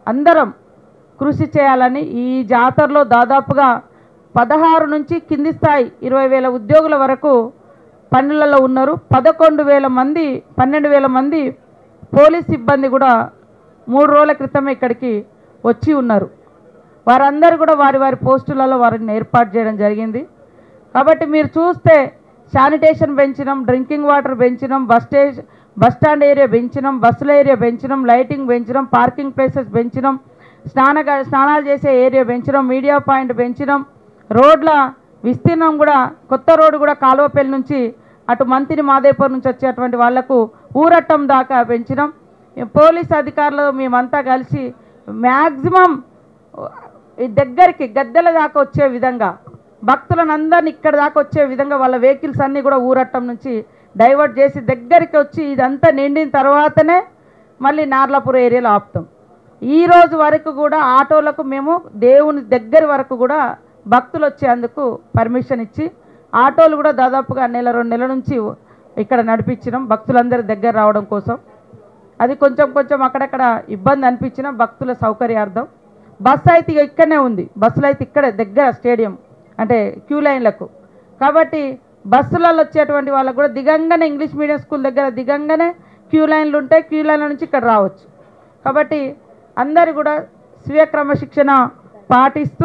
అందరం కృషి చేయాలని ఈ జాతరలో దాదాపుగా పదహారు నుంచి కింది స్థాయి ఇరవై వేల ఉద్యోగుల వరకు పనులలో ఉన్నారు పదకొండు వేల మంది పన్నెండు వేల మంది పోలీస్ సిబ్బంది కూడా మూడు రోజుల క్రితమే ఇక్కడికి వచ్చి ఉన్నారు వారందరూ కూడా వారి వారి పోస్టులలో వారిని ఏర్పాటు చేయడం జరిగింది కాబట్టి మీరు చూస్తే శానిటేషన్ పెంచినాం డ్రింకింగ్ వాటర్ పెంచినాం bus station bus stand area పెంచినాం బస్సుల ఏరియా పెంచినాం లైటింగ్ పెంచినాం పార్కింగ్ ప్లేసెస్ పెంచినాం స్నాన స్నానాలు చేసే ఏరియా పెంచినాం మీడియా పాయింట్ పెంచినాం రోడ్ల విస్తీర్ణం కూడా కొత్త రోడ్డు కూడా కాలువపల్లి నుంచి అటు మంతిని మాదేపూర్ నుంచి వచ్చేటువంటి వాళ్లకు ఊరట్టం దాకా పెంచినాం పోలీస్ అధికారులు మేమంతా కలిసి మ్యాక్సిమం ఈ దగ్గరికి గద్దెల దాకా వచ్చే విధంగా భక్తులను అందరిని ఇక్కడ దాకా వచ్చే విధంగా వాళ్ళ వెహికల్స్ అన్నీ కూడా ఊరట్టం నుంచి డైవర్ట్ చేసి దగ్గరికి వచ్చి ఇదంతా నిండిన తర్వాతనే మళ్ళీ నార్లాపూర్ ఏరియాలో ఆపుతాం ఈ రోజు వరకు కూడా ఆటోలకు మేము దేవుని దగ్గర వరకు కూడా భక్తులు వచ్చేందుకు పర్మిషన్ ఇచ్చి ఆటోలు కూడా దాదాపుగా నెల రెండు నెలల నుంచి ఇక్కడ నడిపించినాం భక్తులందరి దగ్గర రావడం కోసం అది కొంచెం కొంచెం అక్కడక్కడ ఇబ్బంది అనిపించిన భక్తుల సౌకర్యార్థం బస్సు అయితే ఇక ఇక్కడనే ఉంది బస్సులు అయితే ఇక్కడే దగ్గర స్టేడియం అంటే క్యూ లైన్లకు కాబట్టి బస్సులలో వచ్చేటువంటి వాళ్ళకు కూడా దిగంగానే ఇంగ్లీష్ మీడియం స్కూల్ దగ్గర దిగంగానే క్యూ లైన్లు ఉంటాయి క్యూ లైన్ల నుంచి ఇక్కడ రావచ్చు కాబట్టి అందరు కూడా స్వీయ క్రమశిక్షణ పాటిస్తూ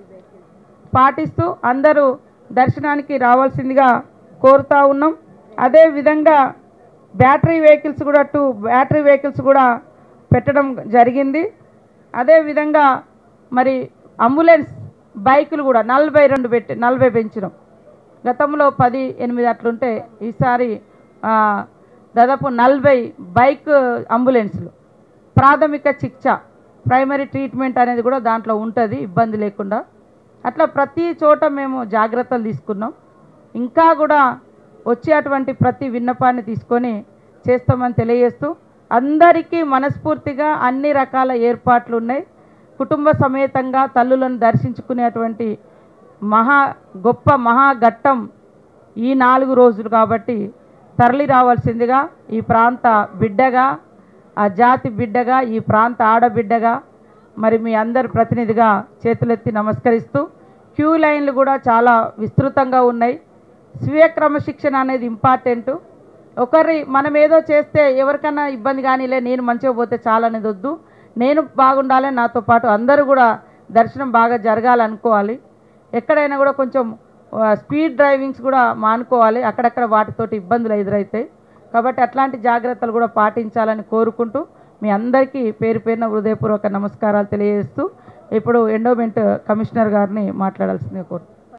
పాటిస్తూ అందరూ దర్శనానికి రావాల్సిందిగా కోరుతా ఉన్నాం అదే విధంగా బ్యాటరీ వెహికల్స్ కూడా టూ బ్యాటరీ వెహికల్స్ కూడా పెట్టడం జరిగింది అదే విధంగా మరి అంబులెన్స్ బైకులు కూడా నలభై రెండు పెట్టి నలభై పెంచినాం గతంలో పది ఎనిమిది అట్లుంటే ఈసారి ఆ, దాదాపు నలభై బైక్ అంబులెన్స్లు ప్రాథమిక చికిత్స ప్రైమరీ ట్రీట్మెంట్ అనేది కూడా దాంట్లో ఉంటుంది ఇబ్బంది లేకుండా అట్లా ప్రతి చోట మేము జాగ్రత్తలు తీసుకున్నాం ఇంకా కూడా వచ్చేటువంటి ప్రతి విన్నపాన్ని తీసుకొని చేస్తామని తెలియజేస్తూ అందరికీ మనస్ఫూర్తిగా అన్ని రకాల ఏర్పాట్లు ఉన్నాయి కుటుంబ సమేతంగా తల్లులను దర్శించుకునేటువంటి మహా గొప్ప మహాఘట్టం ఈ నాలుగు రోజులు కాబట్టి తరలి రావాల్సిందిగా ఈ ప్రాంత బిడ్డగా ఆ జాతి బిడ్డగా ఈ ప్రాంత ఆడబిడ్డగా మరి మీ అందరి ప్రతినిధిగా చేతులెత్తి నమస్కరిస్తూ క్యూ లైన్లు కూడా చాలా విస్తృతంగా ఉన్నాయి స్వీయ క్రమశిక్షణ అనేది ఇంపార్టెంట్ ఒకరి మనం ఏదో చేస్తే ఎవరికైనా ఇబ్బంది కానీలే నేను మంచిగా పోతే చాలనేది వద్దు నేను బాగుండాలి నాతో పాటు అందరూ కూడా దర్శనం బాగా జరగాలనుకోవాలి ఎక్కడైనా కూడా కొంచెం ఆ, స్పీడ్ డ్రైవింగ్స్ కూడా మానుకోవాలి అక్కడక్కడ వాటితోటి ఇబ్బందులు ఎదురవుతాయి కాబట్టి అట్లాంటి జాగ్రత్తలు కూడా పాటించాలని కోరుకుంటూ మీ అందరికీ పేరు పేరున హృదయపూర్వక నమస్కారాలు తెలియజేస్తూ ఇప్పుడు ఎండోమెంట్ కమిషనర్ గారిని మాట్లాడాల్సిందిగా కోరు